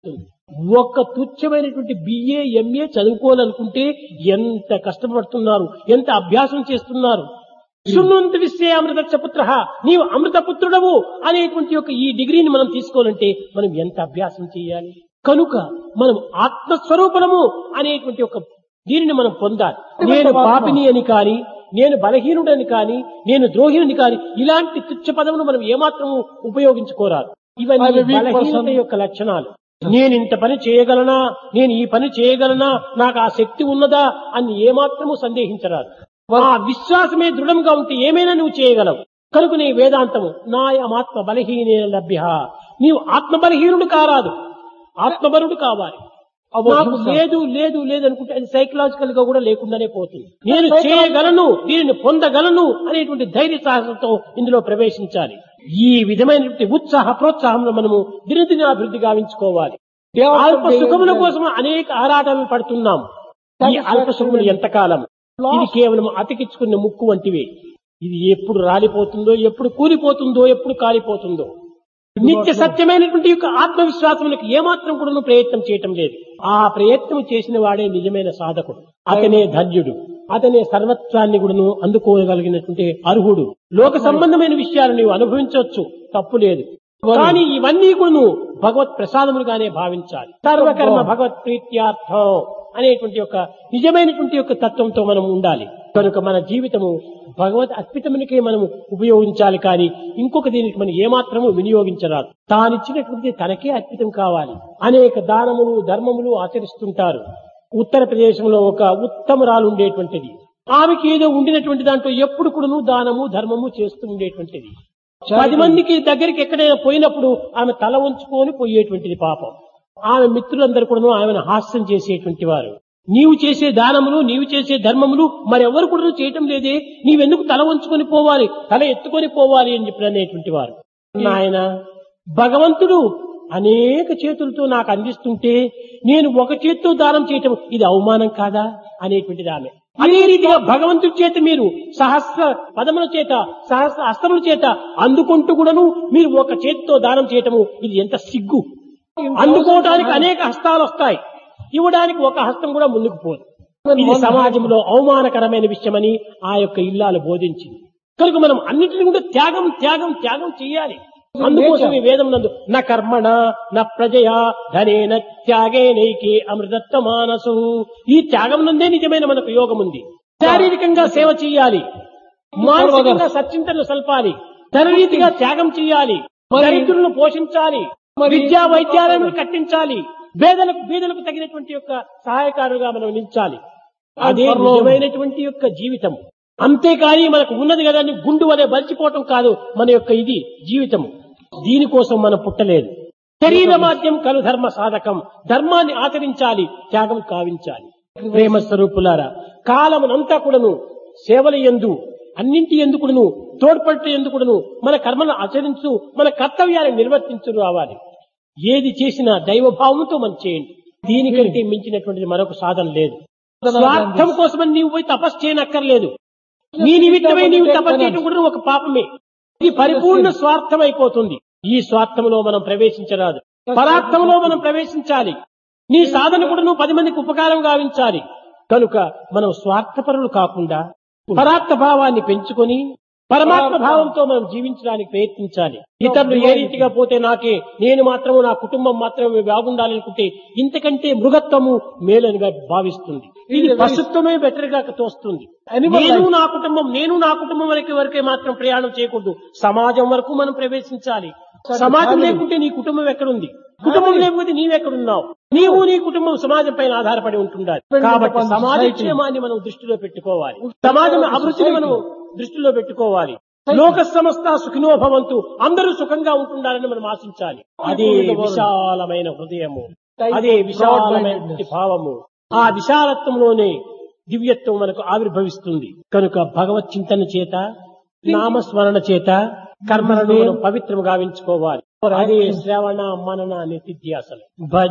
ఒక్క తుచ్చమైనటువంటి BA MA చదువుకోవాలనుకుంటే ఎంత కష్టపడుతున్నారు ఎంత అభ్యాసం చేస్తున్నారు శృణ్వంత విశ్వే అమృత పుత్ర నీవు అమృత పుత్రుడవు అనేటువంటి ఒక ఈ డిగ్రీని మనం తీసుకోవాలంటే మనం ఎంత అభ్యాసం చేయాలి కనుక మనం ఆత్మస్వరూపణము అనేటువంటి ఒక దీనిని మనం పొందాలి నేను పాపిని అని కాని నేను బలహీనుడని కాని నేను ద్రోహిణుని కాని ఇలాంటి తుచ్చ పదమును మనం ఏమాత్రము ఉపయోగించుకోరాదు ఇవన్నీ I'm a weak బలహీనత person. యొక్క లక్షణాలు నేను ఇంత పని చేయగలనా నేను ఈ పని చేయగలనా నాకు ఆ శక్తి ఉన్నదా అని ఏమాత్రము సందేహించరాదు ఆ విశ్వాసమే దృఢంగా ఉంటే ఏమైనా నువ్వు చేయగలవు కనుక నీ వేదాంతము నాయమాత్మ బలహీనే లభ్య నీవు ఆత్మ బలహీనుడు కారాదు ఆత్మబలుడు కావాలి నాకు లేదు లేదు లేదు అనుకుంటే అది సైకలాజికల్ గా కూడా లేకుండానే పోతుంది నేను చేయగలను దీనిని పొందగలను అనేటువంటి ధైర్య సాహసంతో ఇందులో ప్రవేశించాలి ఈ విధమైనటువంటి ఉత్సాహ ప్రోత్సాహంలో మనము దినదిన అభివృద్ధి గావించుకోవాలి అల్ప సుఖముల కోసం అనేక ఆరాటనలు పడుతున్నాం ఈ అల్ప సుఖములు ఎంతకాలం ఇది కేవలం అతికించుకున్న ముక్కు వంటివే ఇది ఎప్పుడు రాలిపోతుందో ఎప్పుడు కూలిపోతుందో ఎప్పుడు కాలిపోతుందో నిత్య సత్యమైనటువంటి యొక్క ఆత్మవిశ్వాసములకు ఏమాత్రం కూడా ప్రయత్నం చేయటం లేదు ఆ ప్రయత్నం చేసిన వాడే నిజమైన సాధకుడు అతనే ధన్యుడు అతనే సర్వత్వాన్ని కూడాను అందుకోగలిగినటువంటి అర్హుడు లోక సంబంధమైన విషయాలు నీవు అనుభవించవచ్చు తప్పు లేదు కానీ ఇవన్నీ కూడాను భగవత్ ప్రసాదములుగానే భావించాలి సర్వకర్మ భగవత్ ప్రీత్యార్థం అనేటువంటి ఒక నిజమైనటువంటి యొక్క తత్వంతో మనం ఉండాలి కనుక మన జీవితము భగవత్ అర్పితమునికే మనం ఉపయోగించాలి కానీ ఇంకొక దీనికి మనం ఏమాత్రము వినియోగించరాదు తానిచ్చినటువంటి తనకే అర్పితం కావాలి అనేక దానములు ధర్మములు ఆచరిస్తుంటారు ఉత్తరప్రదేశంలో ఒక ఉత్తమరాలు ఉండేటువంటిది ఆమెకి ఏదో ఉండినటువంటి దాంట్లో ఎప్పుడు కూడాను దానము ధర్మము చేస్తూ ఉండేటువంటిది పది మందికి దగ్గరికి ఎక్కడైనా పోయినప్పుడు ఆమె తల ఉంచుకొని పోయేటువంటిది పాపం ఆమె మిత్రులందరూ కూడాను ఆమెను హాస్యం చేసేటువంటి వారు నీవు చేసే దానములు నీవు చేసే ధర్మములు మరెవరు కూడా చేయటం లేదే నీవెందుకు తల వంచుకొని పోవాలి తల ఎత్తుకొని పోవాలి అని చెప్పి అనేటువంటి వారు నాయన భగవంతుడు అనేక చేతులతో నాకు అందిస్తుంటే నేను ఒక చేత్తో దానం చేయటం ఇది అవమానం కాదా అనేటువంటిది ఆమె అదే రీతిగా భగవంతుడి చేత మీరు సహస్ర పదముల చేత సహస్ర అస్త్రముల చేత అందుకుంటూ కూడాను మీరు ఒక చేతితో దానం చేయటము ఇది ఎంత సిగ్గు అందుకోవడానికి అనేక హస్తాలు వస్తాయి ఇవ్వడానికి ఒక హస్తం కూడా ముందుకు పోదు ఇది సమాజంలో అవమానకరమైన విషయమని ఆ యొక్క ఇల్లాలు బోధించింది కనుక మనం అన్నింటిని కూడా త్యాగం త్యాగం త్యాగం చేయాలి అందుకోసం ఈ వేదం నందు నా కర్మణ నా ప్రజయా ధనేన త్యాగే నైకే అమృతత్వ మానసు ఈ త్యాగం నందే నిజమైన మనకు యోగం ఉంది శారీరకంగా సేవ చేయాలి మానసికంగా సచ్చింతలు సల్పాలి ధనరీతిగా త్యాగం చేయాలి దరిద్రులను పోషించాలి విద్యా వైద్యాలయాలను కట్టించాలి పేదలకు బీదలకు తగినటువంటి యొక్క సహాయకారుగా మనం నిలిచాలి అదే నిజమైనటువంటి యొక్క జీవితం అంతేకాని మనకు ఉన్నది కదా అని గుండు వలె బలిచిపోవటం కాదు మన యొక్క ఇది జీవితం దీనికోసం మనం పుట్టలేదు శరీర మాధ్యం కలు ధర్మ సాధకం ధర్మాన్ని ఆచరించాలి త్యాగం కావించాలి ప్రేమ స్వరూపులారా కాలమునంతా కూడాను సేవల ఎందు అన్నింటి ఎందుకుడును తోడ్పట్టు ఎందుకుడును మన కర్మను ఆచరించు మన కర్తవ్యాన్ని నిర్వర్తించు రావాలి ఏది చేసినా దైవభావంతో మనం చేయండి దీనికంటే మించినటువంటిది మరొక సాధన లేదు స్వార్థం కోసమని నీవు పోయి తపస్సు చేయనక్కర్లేదు నీ నిమిత్తమై నీవు తపస్సు చేయడం కూడా ఒక పాపమే ఇది పరిపూర్ణ స్వార్థం అయిపోతుంది ఈ స్వార్థంలో మనం ప్రవేశించరాదు పరార్థంలో మనం ప్రవేశించాలి నీ సాధన కూడా నువ్వు పది మందికి ఉపకారం గావించాలి కనుక మనం స్వార్థపరులు కాకుండా పరార్థ భావాన్ని పెంచుకొని పరమాత్మ భావంతో మనం జీవించడానికి ప్రయత్నించాలి ఇతరులు ఏ రీతిగా పోతే నాకే నేను మాత్రము నా కుటుంబం మాత్రమే బాగుండాలి అనుకుంటే ఇంతకంటే మృగత్వము మేలనిగా భావిస్తుంది ఇది పశుత్వమే బెటర్ గా తోస్తుంది నేను నా కుటుంబం నేను నా కుటుంబం వరకు వరకే మాత్రం ప్రయాణం చేయకూడదు సమాజం వరకు మనం ప్రవేశించాలి సమాజం లేకుంటే నీ కుటుంబం ఎక్కడుంది కుటుంబం లేకపోతే నీవెక్కడున్నావు నీవు నీ కుటుంబం సమాజం పైన ఆధారపడి ఉంటుండాలి కాబట్టి సమాజ క్షేమాన్ని మనం దృష్టిలో పెట్టుకోవాలి సమాజం అభివృద్ధిని మనం దృష్టిలో పెట్టుకోవాలి లోక సమస్త సుఖినో భవంతు అందరూ సుఖంగా ఉంటుండాలని మనం ఆశించాలి అదే విశాలమైన హృదయము అదే విశాలమైన భావము ఆ విశాలత్వంలోనే దివ్యత్వం మనకు ఆవిర్భవిస్తుంది కనుక భగవత్ చింతన చేత నామస్మరణ చేత కర్మలను మనం పవిత్రము గావించుకోవాలి అదే శ్రవణ మనన నిత్యాసలు భజ